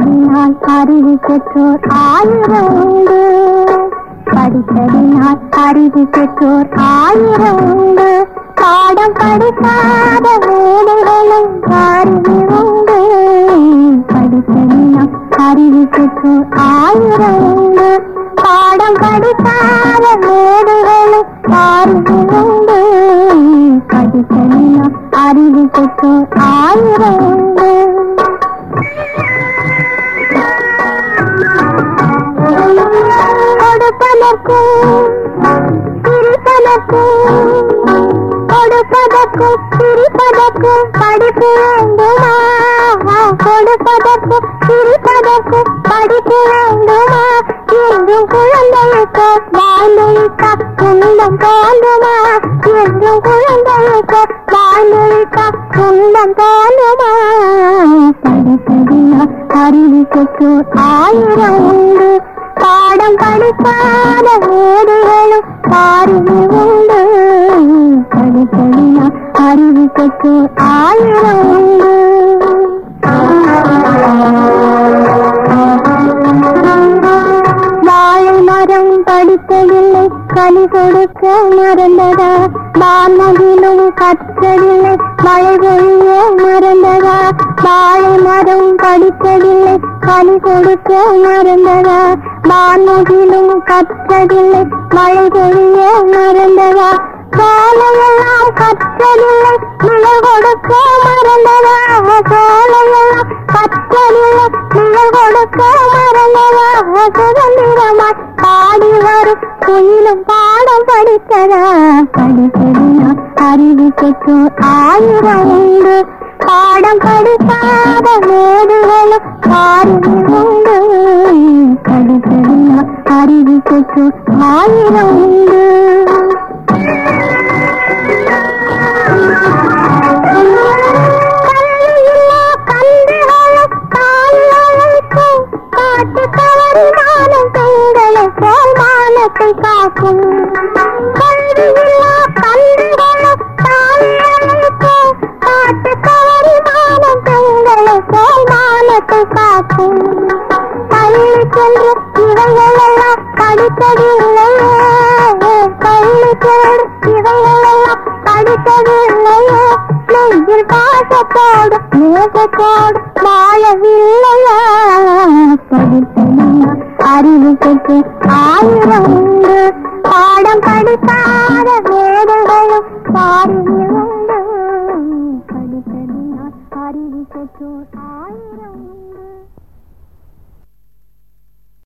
படித்ததினால் அறிவு பெற்றோர் ஆயிரம் உண்டு படித்ததினால் அறிவு பெற்றோர் ஆயிரம் உண்டு பாடம் படிக்காத வேலைகளும் அறிவு உண்டு படித்ததினால் அறிவு பெற்றோர் ஆயிரம் உண்டு பாடம் படிக்காத வேலைகளும் அறிவு உண்டு படித்ததினால் அறிவு பெற்றோர் ஆயிரம் உண்டு கொடுப்பதற்கும் பிரிப்பதற்கும் கொடுப்பதற்கும் பிரிப்பதற்கும் படிப்பு வேண்டுமா கொடுப்பதற்கும் பிரிப்பதற்கும் படிப்பு வேண்டுமா என்றும் குழந்தைக்கு வாழ்ந்தொழிக்க துன்பம் தோன்றுமா என்றும் குழந்தைக்கு வாழ்ந்தொழிக்க துன்பம் தோன்றுமா படிப்பதினா அறிவு பெற்றோர் ஆயிரம் உண்டு பாடம் படிக்காத வேடுகளும் அறிவு உண்டு படிப்பதினா அறிவு பெற்றோர் ஆயிரம் உண்டு வாழை மரம் படித்ததில்லை கனி கொடுக்க மறந்ததா வான்மதிலும் கற்றதில்லை மழை பொழிய மறந்ததா வாழை மரம் படித்ததில்லை கனி கொடுக்க மறந்ததா வான்மதிலும் கற்றதில்லை மழை பொழிய மறந்ததா காலையெல்லாம் கற்றதில்லை மழை கொடுக்க மறந்ததா காலையெல்லாம் கற்றதில்லை மழை கொடுக்க மறந்ததா சுதந்திரமாய் பாடி வரும் குயிலும் பாடம் படித்ததா படித்ததினா அறிவு பெற்றோர் ஆயிரம் உண்டு பாடம் படிக்காத வேடுகளும் அறிவு உண்டு படித்ததினா அறிவு பெற்றோர் ஆயிரம் உண்டு கல்வியில்லா கன்றுகளும் கால்களுக்கும் காட்டு கவரி மானம் பெண்களை போல் மானத்தை காக்கும் கல்வியில்லா கன்றுகளும் கால்களுக்கும் காட்டு கவரி மானம் பெண்களை போல் மானத்தை காக்கும் பள்ளி சென்று இவைகளெல்லாம் படித்ததில்லையே பள்ளி சென்று இவைகளெல்லாம் படித்ததில்லையே நெஞ்சில் பாசத்தோடு நேசத்தோடு வாழவில்லையா படித்ததில்லை அறிவு பெற்று ஆயிரம் உண்டு பாடம் படிக்காத வேடுகளும் பாரியில் உண்டு படித்ததினால் அறிவு பெற்றோர் ஆயிரம்